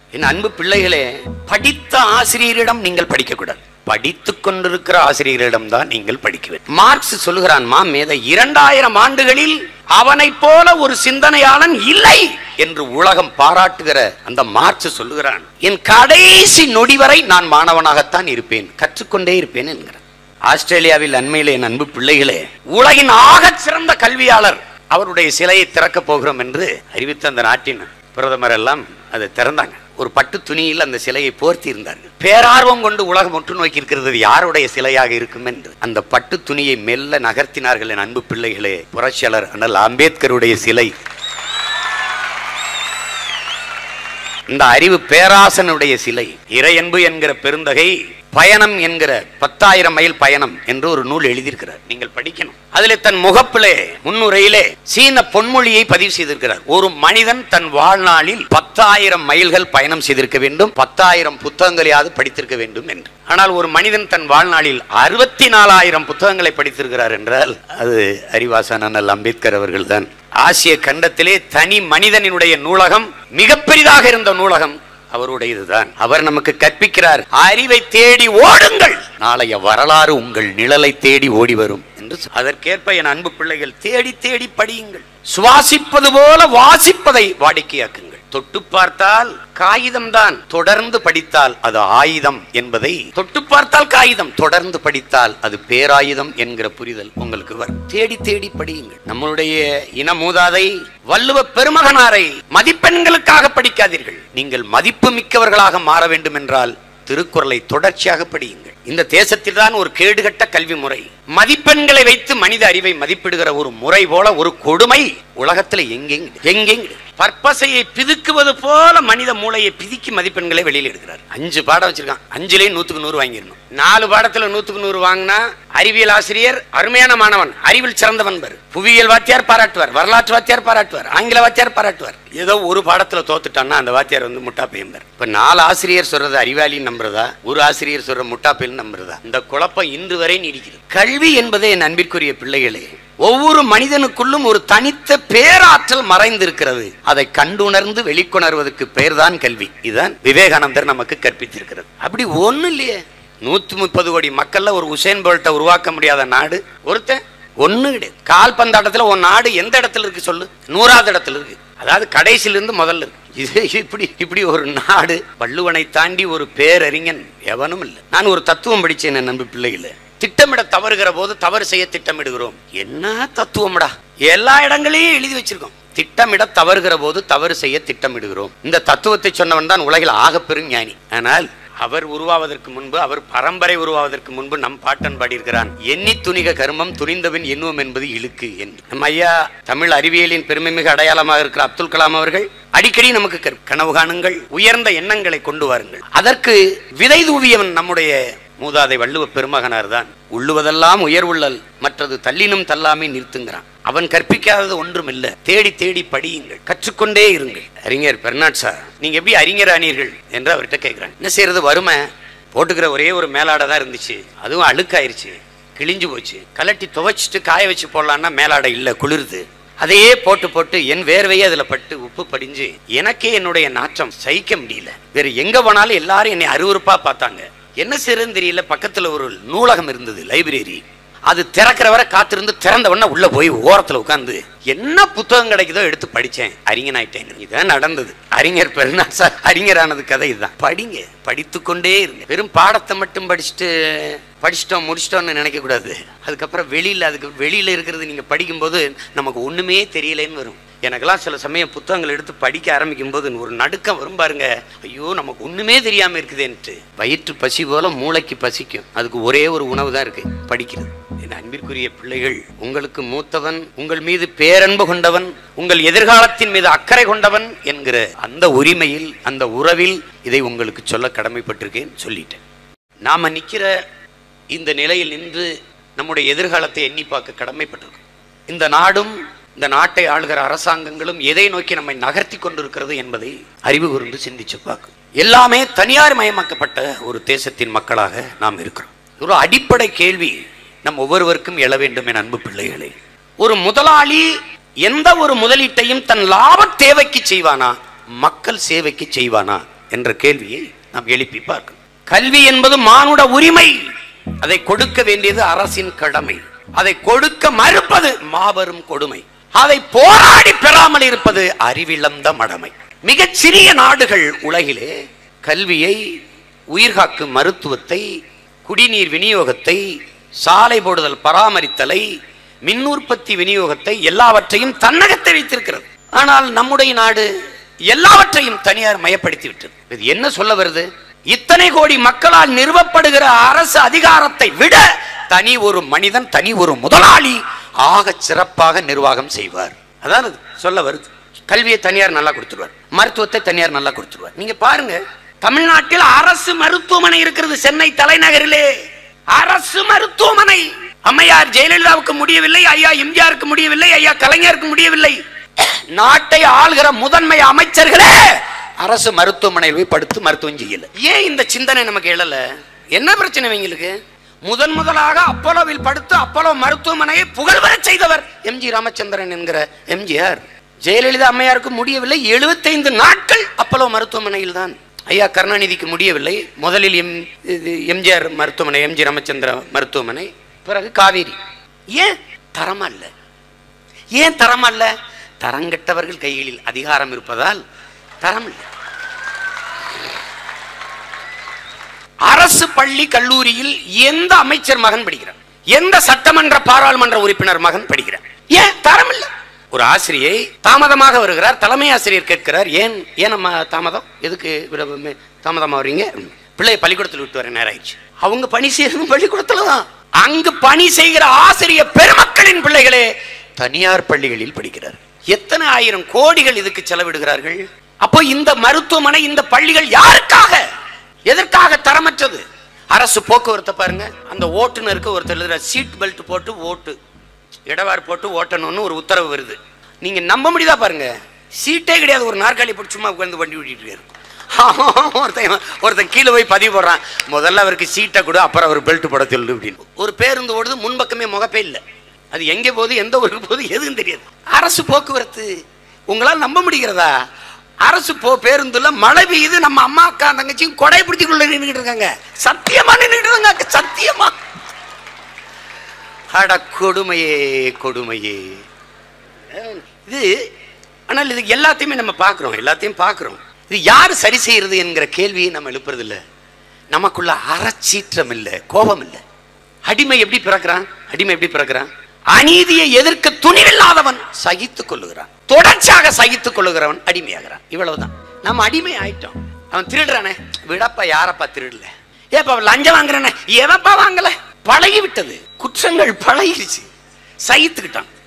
என் அன்பு பிள்ளைகளே படித்த ஆசிரியரிடம் நீங்கள் படிக்க கூடாது படித்துக் கொண்டிருக்கிற ஆசிரியரிடம் தான் நீங்கள் படிக்க வேண்டும் மார்க்ஸ் சொல்லுகிறான் மா மேத இரண்டாயிரம் ஆண்டுகளில் அவனைப் போல ஒரு சிந்தனையாளன் இல்லை என்று உலகம் பாராட்டுகிற அந்த மார்க்ஸ் சொல்லுகிறான் என் கடைசி நொடி வரை நான் மாணவனாகத்தான் இருப்பேன் கற்றுக்கொண்டே இருப்பேன் என்கிறான் ஆஸ்திரேலியாவில் அண்மையிலே என் அன்பு பிள்ளைகளே உலகின் ஆகச் சிறந்த கல்வியாளர் அவருடைய சிலையை திறக்கப் போகிறோம் என்று அறிவித்த அந்த நாட்டின் பிரதமர் எல்லாம் அதை திறந்தாங்க ஒரு பட்டு துணியில் அந்த சிலையை போர்த்தி இருந்தார்கள் பேரார்வம் கொண்டு உலகம் ஒற்று நோக்கி இருக்கிறது இது யாருடைய சிலையாக இருக்கும் என்று அந்த பட்டு துணியை மெல்ல நகர்த்தினார்கள் என் அன்பு பிள்ளைகளே புரட்சியாளர் அண்ணல் அம்பேத்கருடைய சிலை இந்த அறிவு பேராசனுடைய சிலை இறையன்பு என்கிற பெருந்தகை பயணம் என்கிற பத்தாயிரம் மைல் பயணம் என்று ஒரு நூல் எழுதியிருக்கிறார் நீங்கள் படிக்கணும் அதிலே தன் முகப்பிலே முன்னுரையிலே சீன பொன்மொழியை பதிவு செய்திருக்கிறார் ஒரு மனிதன் தன் வாழ்நாளில் பத்தாயிரம் மைல்கள் பயணம் செய்திருக்க வேண்டும் பத்தாயிரம் புத்தகங்களையாவது படித்திருக்க வேண்டும் என்று ஆனால் ஒரு மனிதன் தன் வாழ்நாளில் அறுபத்தி நாலாயிரம் புத்தகங்களை படித்திருக்கிறார் என்றால் அது அறிவாசன் அண்ணல் அம்பேத்கர் அவர்கள்தான் ஆசிய கண்டத்திலே தனி மனிதனினுடைய நூலகம் மிக பெரிதாக இருந்த நூலகம் அவருடையதுதான் அவர் நமக்கு கற்பிக்கிறார் அறிவை தேடி ஓடுங்கள் நாளைய வரலாறு உங்கள் நிழலை தேடி ஓடி வரும் என்று சொ- அதற்கேற்ப என் அன்பு பிள்ளைகள் தேடி தேடி படியுங்கள் சுவாசிப்பது போல வாசிப்பதை வாடிக்கையாக்குங்கள் தொட்டு பார்த்தால் காகிதம் தான் தொடர்ந்து படித்தால் அது ஆயுதம் என்பதை தொட்டு பார்த்தால் காகிதம் தொடர்ந்து படித்தால் அது பேராயுதம் என்கிற புரிதல் உங்களுக்கு வரும் தேடி தேடி படியுங்கள் நம்மளுடைய இன மூதாதை வள்ளுவ பெருமகனாரை மதிப்பெண்களுக்காக படிக்காதீர்கள் நீங்கள் மதிப்பு மிக்கவர்களாக மாற வேண்டும் என்றால் திருக்குறளை தொடர்ச்சியாக படியுங்கள் இந்த தேசத்தில் தான் ஒரு கேடுகட்ட கல்வி முறை மதிப்பெண்களை வைத்து மனித அறிவை மதிப்பிடுகிற ஒரு முறை போல ஒரு கொடுமை உலகத்துல எங்கெங்க எங்கெங்க பற்பசையை பிதுக்குவது போல மனித மூளையை பிதுக்கி மதிப்பெண்களை வெளியில் எடுக்கிறார் அஞ்சு பாடம் வச்சிருக்கான் அஞ்சுலயும் நூத்துக்கு நூறு வாங்கிடணும் நாலு பாடத்துல நூத்துக்கு நூறு வாங்கினா அறிவியல் ஆசிரியர் அருமையான மாணவன் அறிவில் சிறந்தவன் பாரு புவியியல் வாத்தியார் பாராட்டுவார் வரலாற்று வாத்தியார் பாராட்டுவார் ஆங்கில வாத்தியார் பாராட்டுவார் ஏதோ ஒரு பாடத்துல தோத்துட்டான்னா அந்த வாத்தியார் வந்து முட்டா பையன்பார் இப்ப நாலு ஆசிரியர் சொல்றது அறிவாளின்னு நம்புறதா ஒரு ஆசிரியர் சொல்ற முட்டா பையன் நம்புறதா இந்த குழப்பம் இன்று வரை நீடிக்கிறது கல்வி என்பதே என் அன்பிற்குரிய பிள்ளைகளே ஒவ்வொரு மனிதனுக்குள்ளும் ஒரு தனித்த பேராற்றல் மறைந்திருக்கிறது அதை கண்டுணர்ந்து வெளிக்கொணர்வதற்கு பெயர்தான் கல்வி இதுதான் விவேகானந்தர் நமக்கு கற்பித்திருக்கிறது அப்படி ஒண்ணு இல்லையே நூத்தி முப்பது கோடி மக்கள்ல ஒரு உசேன் போல்ட்டை உருவாக்க முடியாத நாடு ஒருத்தன் ஒண்ணு கிடையாது கால் பந்தாட்டத்துல ஒரு நாடு எந்த இடத்துல இருக்கு சொல்லு நூறாவது இடத்துல இருக்கு அதாவது கடைசியில இருந்து முதல்ல இருக்கு இது இப்படி இப்படி ஒரு நாடு வள்ளுவனை தாண்டி ஒரு பேரறிஞன் எவனும் இல்லை நான் ஒரு தத்துவம் படிச்சேன் என் நண்பு பிள்ளைகள திட்டமிட தவறுகிற போது தவறு செய்ய திட்டமிடுகிறோம் என்ன தத்துவம்டா எல்லா இடங்களையும் எழுதி வச்சிருக்கோம் திட்டமிட தவறுகிற போது தவறு செய்ய திட்டமிடுகிறோம் இந்த தத்துவத்தை சொன்னவன் தான் உலகில் ஆகப்பெரும் ஞானி ஆனால் அவர் உருவாவதற்கு முன்பு அவர் பரம்பரை உருவாவதற்கு முன்பு நம் பாட்டன் பாடியிருக்கிறான் எண்ணி துணிக கருமம் துணிந்தவன் எண்ணுவோம் என்பது இழுக்கு என்று நம்ம ஐயா தமிழ் அறிவியலின் பெருமைமிகு அடையாளமாக இருக்கிற அப்துல் கலாம் அவர்கள் அடிக்கடி நமக்கு கற்- கனவு காணுங்கள் உயர்ந்த எண்ணங்களை கொண்டு வாருங்கள் அதற்கு விதை தூவியவன் நம்முடைய மூதாதை வள்ளுவ பெருமகனார் தான் உள்ளுவதெல்லாம் உயர்வுள்ளல் மற்றது தள்ளினும் தள்ளாமே நிறுத்துங்கிறான் அவன் கற்பிக்காதது ஒன்றும் இல்ல தேடி தேடி படியுங்கள் கற்றுக்கொண்டே இருங்கள் அறிஞர் பெர்னாட் சார் நீங்க எப்படி அறிஞர் ஆனீர்கள் என்று அவர்கிட்ட கேட்கிறாங்க என்ன செய்யறது வறுமை போட்டுக்கிற ஒரே ஒரு மேலாடை தான் இருந்துச்சு அதுவும் அழுக்காயிருச்சு கிழிஞ்சு போச்சு கலட்டி துவைச்சிட்டு காய வச்சு போடலான்னா மேலாடை இல்ல குளிருது அதையே போட்டு போட்டு என் வேர்வையே அதுல பட்டு உப்பு படிஞ்சு எனக்கே என்னுடைய நாற்றம் சகிக்க முடியல வேற எங்க போனாலும் எல்லாரும் என்னை அருவருப்பா பார்த்தாங்க என்ன செய்யறதுன்னு தெரியல பக்கத்துல ஒரு நூலகம் இருந்தது லைப்ரரி அது திறக்கிற வரை காத்திருந்து திறந்த உடனே உள்ள போய் ஓரத்துல உட்கார்ந்து என்ன புத்தகம் கிடைக்குதோ எடுத்து படிச்சேன் அறிஞனாயிட்டேன் இதான் நடந்தது அறிஞர் பெருநாள் சார் அறிஞரானது கதை இதுதான் படிங்க படித்து கொண்டே இருங்க வெறும் பாடத்தை மட்டும் படிச்சுட்டு படிச்சிட்டோம் முடிச்சிட்டோம்னு நினைக்க கூடாது அதுக்கப்புறம் வெளியில அதுக்கு வெளியில இருக்கிறது நீங்க படிக்கும்போது நமக்கு ஒண்ணுமே தெரியலன்னு வரும் எனக்கெல்லாம் சில சமயம் புத்தகங்கள் எடுத்து படிக்க ஆரம்பிக்கும் போது ஒரு நடுக்கம் வரும் பாருங்க ஐயோ நமக்கு ஒண்ணுமே தெரியாம இருக்குதேன்ட்டு வயிற்று பசி போல மூளைக்கு பசிக்கும் அதுக்கு ஒரே ஒரு உணவு தான் இருக்கு படிக்கிறது என் அன்பிற்குரிய பிள்ளைகள் உங்களுக்கு மூத்தவன் உங்கள் மீது பேரன்பு கொண்டவன் உங்கள் எதிர்காலத்தின் மீது அக்கறை கொண்டவன் என்கிற அந்த உரிமையில் அந்த உறவில் இதை உங்களுக்கு சொல்ல கடமைப்பட்டிருக்கேன் சொல்லிட்டேன் நாம நிக்கிற இந்த நிலையில் நின்று நம்முடைய எதிர்காலத்தை எண்ணி பார்க்க கடமைப்பட்டிருக்கோம் இந்த நாடும் இந்த நாட்டை ஆளுகிற அரசாங்கங்களும் எதை நோக்கி நம்மை நகர்த்தி கொண்டிருக்கிறது என்பதை அறிவு கூர்ந்து சிந்திச்சு பார்க்கும் எல்லாமே தனியார் மயமாக்கப்பட்ட ஒரு தேசத்தின் மக்களாக நாம் இருக்கிறோம் ஒரு அடிப்படை கேள்வி நம் ஒவ்வொருவருக்கும் எழ வேண்டும் என் அன்பு பிள்ளைகளே ஒரு முதலாளி எந்த ஒரு முதலீட்டையும் தன் லாப தேவைக்கு செய்வானா மக்கள் சேவைக்கு செய்வானா என்ற கேள்வியை நாம் எழுப்பி பார்க்கணும் கல்வி என்பது மானுட உரிமை அதை கொடுக்க வேண்டியது அரசின் கடமை அதை கொடுக்க மறுப்பது மாபெரும் கொடுமை அதை போராடி பெறாமல் இருப்பது அறிவிழந்த மடமை மிகச் சிறிய நாடுகள் உலகிலே கல்வியை உயிர்காக்கும் மருத்துவத்தை குடிநீர் விநியோகத்தை சாலை போடுதல் பராமரித்தலை மின் உற்பத்தி விநியோகத்தை எல்லாவற்றையும் தன்னகத்தை வைத்திருக்கிறது ஆனால் நம்முடைய நாடு எல்லாவற்றையும் தனியார் மயப்படுத்தி விட்டது இது என்ன சொல்ல வருது இத்தனை கோடி மக்களால் நிறுவப்படுகிற அரசு அதிகாரத்தை விட தனி ஒரு மனிதன் தனி ஒரு முதலாளி ஆக சிறப்பாக நிர்வாகம் செய்வார் அதான் அது சொல்ல வருது கல்வியை தனியார் நல்லா கொடுத்துருவார் மருத்துவத்தை தனியார் நல்லா கொடுத்துருவார் நீங்க பாருங்க தமிழ்நாட்டில் அரசு மருத்துவமனை இருக்கிறது சென்னை தலைநகரிலே அரசு மருத்துவமனை அம்மையார் ஜெயலலிதாவுக்கு முடியவில்லை ஐயா எம்ஜிஆருக்கு முடியவில்லை ஐயா கலைஞருக்கு முடியவில்லை நாட்டை ஆள்கிற முதன்மை அமைச்சர்களே அரசு மருத்துவமனையில் போய் படுத்து மருத்துவம் செய்யல ஏன் இந்த சிந்தனை நமக்கு எழல என்ன பிரச்சனை இவங்களுக்கு முதன் முதலாக அப்போலோவில் படுத்து அப்போலோ மருத்துவமனையை புகழ்வர செய்தவர் எம்ஜி ராமச்சந்திரன் என்கிற எம்ஜிஆர் ஜெயலலிதா அம்மையாருக்கு முடியவில்லை 75 நாட்கள் அப்போலோ மருத்துவமனையில் தான் ஐயா கருணாநிதிக்கு முடியவில்லை முதலில் எம் இது எம்ஜிஆர் மருத்துவமனை எம்ஜி ராமச்சந்திர மருத்துவமனை பிறகு காவேரி ஏன் தரமா இல்ல ஏன் தரம் அல்ல தரங்கெட்டவர்கள் கைகளில் அதிகாரம் இருப்பதால் தரம் இல்லை அரசு பள்ளி கல்லூரியில் எந்த அமைச்சர் மகன் படிக்கிறார் எந்த சட்டமன்ற பாராளுமன்ற உறுப்பினர் மகன் படிக்கிறார் ஏன் தரம் இல்லை ஒரு ஆசிரியை தாமதமாக வருகிறார் தலைமை ஆசிரியர் கேட்கிறார் ஏன் ஏன் நம்ம தாமதம் எதுக்கு இவ்வளவு மே- தாமதமா வர்றீங்க பிள்ளைய பள்ளிக்கூடத்தில் விட்டு வர நேரம் ஆயிடுச்சு அவங்க பணி செய்யறதும் பள்ளிக்கூடத்துல தான் அங்கு பணி செய்கிற ஆசிரியர் பெருமக்களின் பிள்ளைகளே தனியார் பள்ளிகளில் படிக்கிறார் எத்தனை ஆயிரம் கோடிகள் இதுக்கு செலவிடுகிறார்கள் அப்போ இந்த மருத்துவமனை இந்த பள்ளிகள் யாருக்காக எதற்காக தரமற்றது அரசு போக்குவரத்தை பாருங்க அந்த ஓட்டுநருக்கு ஒருத்தர் எழுதுற சீட் பெல்ட் போட்டு ஓட்டு இடவாறு போட்டு ஓட்டணும்னு ஒரு உத்தரவு வருது நீங்க நம்ப முடியுதா பாருங்க சீட்டே கிடையாது ஒரு நாற்காலி போட்டு சும்மா உட்கார்ந்து வண்டி ஓட்டிட்டு இருக்காரு ஒருத்தன் ஒருத்தன் கீழே போய் பதிவு போடுறான் முதல்ல அவருக்கு சீட்டை கொடு அப்புறம் அவர் பெல்ட் போட சொல்லு அப்படின்னு ஒரு பேருந்து ஓடுது முன்பக்கமே முகப்பே இல்லை அது எங்கே போகுது எந்த ஊருக்கு போகுது எதுவும் தெரியாது அரசு போக்குவரத்து உங்களால் நம்ப முடிகிறதா அரசு போ பேருந்துல மழை பெய்யுது நம்ம அம்மா அக்கா தங்கச்சியும் கொடை பிடிச்சிக்குள்ள நின்றுட்டு இருக்காங்க சத்தியமா நின்றுட்டு இருக்காங்க சத்தியமா அட கொடுமையே கொடுமையே இது ஆனால் இது எல்லாத்தையுமே நம்ம பார்க்குறோம் எல்லாத்தையும் பார்க்குறோம் இது யார் சரி செய்யறது என்கிற கேள்வியை நம்ம எழுப்புறது இல்ல நமக்குள்ள அறச்சீற்றம் இல்லை கோபம் இல்லை அடிமை எப்படி பிறக்கிறான் அடிமை எப்படி பிறக்கிறான் அநீதியை எதிர்க்க துணிவில்லாதவன் சகித்துக் கொள்ளுகிறான் தொடர்ச்சியாக சகித்துக் கொள்ளுகிறவன் அடிமையாகிறான் இவ்வளவுதான் நம்ம அடிமை ஆயிட்டோம் அவன் திருடுறானே விடப்பா யாரப்பா திருடல ஏப்பா அவன் லஞ்சம் வாங்குறானே எவப்பா வாங்கல பழகி விட்டது குற்றங்கள் பழகிருச்சு சகித்துக்கிட்டான்